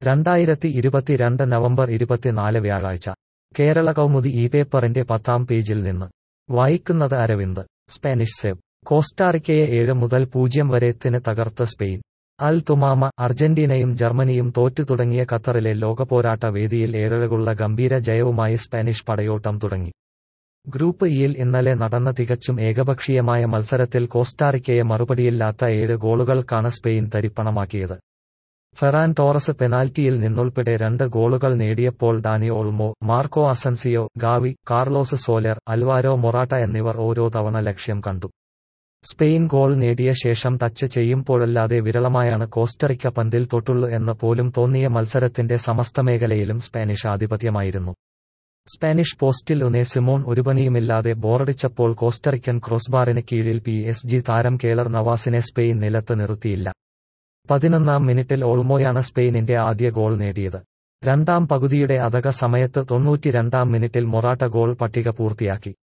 രണ്ടായിരത്തി ഇരുപത്തിരണ്ട് നവംബർ ഇരുപത്തിനാല് വ്യാഴാഴ്ച കേരള കൗമുദി ഈ പേപ്പറിന്റെ പത്താം പേജിൽ നിന്ന് വായിക്കുന്നത് അരവിന്ദ് സ്പാനിഷ് സേവ് കോസ്റ്റാറിക്കയെ ഏഴ് മുതൽ പൂജ്യം വരെത്തിന് തകർത്ത് സ്പെയിൻ അൽ തുമാമ അർജന്റീനയും ജർമ്മനിയും തോറ്റു തുടങ്ങിയ ഖത്തറിലെ ലോകപോരാട്ട വേദിയിൽ ഏഴഴകുള്ള ഗംഭീര ജയവുമായി സ്പാനിഷ് പടയോട്ടം തുടങ്ങി ഗ്രൂപ്പ് ഇയിൽ ഇന്നലെ നടന്ന തികച്ചും ഏകപക്ഷീയമായ മത്സരത്തിൽ കോസ്റ്റാറിക്കയെ മറുപടിയില്ലാത്ത ഏഴ് ഗോളുകൾക്കാണ് സ്പെയിൻ തരിപ്പണമാക്കിയത് ഫെറാൻ ടോറസ് പെനാൽറ്റിയിൽ നിന്നുൾപ്പെടെ രണ്ട് ഗോളുകൾ നേടിയപ്പോൾ Dani Olmo Marco Asensio Gavi Carlos Soler Alvaro Morata എന്നിവർ ഓരോ തവണ ലക്ഷ്യം കണ്ടു സ്പെയിൻ ഗോൾ നേടിയ ശേഷം ടച്ച് ചെയ്യുമ്പോഴല്ലാതെ വിരളമായാണ് കോസ്റ്ററിക്ക പന്തിൽ തൊട്ടുള്ളൂ എന്ന് പോലും തോന്നിയ മത്സരത്തിന്റെ സമസ്ത മേഖലയിലും സ്പാനിഷ് ആധിപത്യമായിരുന്നു സ്പാനിഷ് പോസ്റ്റിൽ ഉനെ സിമോൺ ഒരുപണിയുമില്ലാതെ ബോറടിച്ചപ്പോൾ കോസ്റ്ററിക്കൻ ക്രോസ്ബാറിന് കീഴിൽ പി എസ് ജി താരം കേളർ നവാസിനെ സ്പെയിൻ നിലത്ത് നിർത്തിയില്ല പതിനൊന്നാം മിനിറ്റിൽ ഓൾമോയാണ് സ്പെയിനിന്റെ ആദ്യ ഗോൾ നേടിയത് രണ്ടാം പകുതിയുടെ അധക സമയത്ത് തൊണ്ണൂറ്റിരണ്ടാം മിനിറ്റിൽ മൊറാട്ട ഗോൾ പട്ടിക പൂർത്തിയാക്കി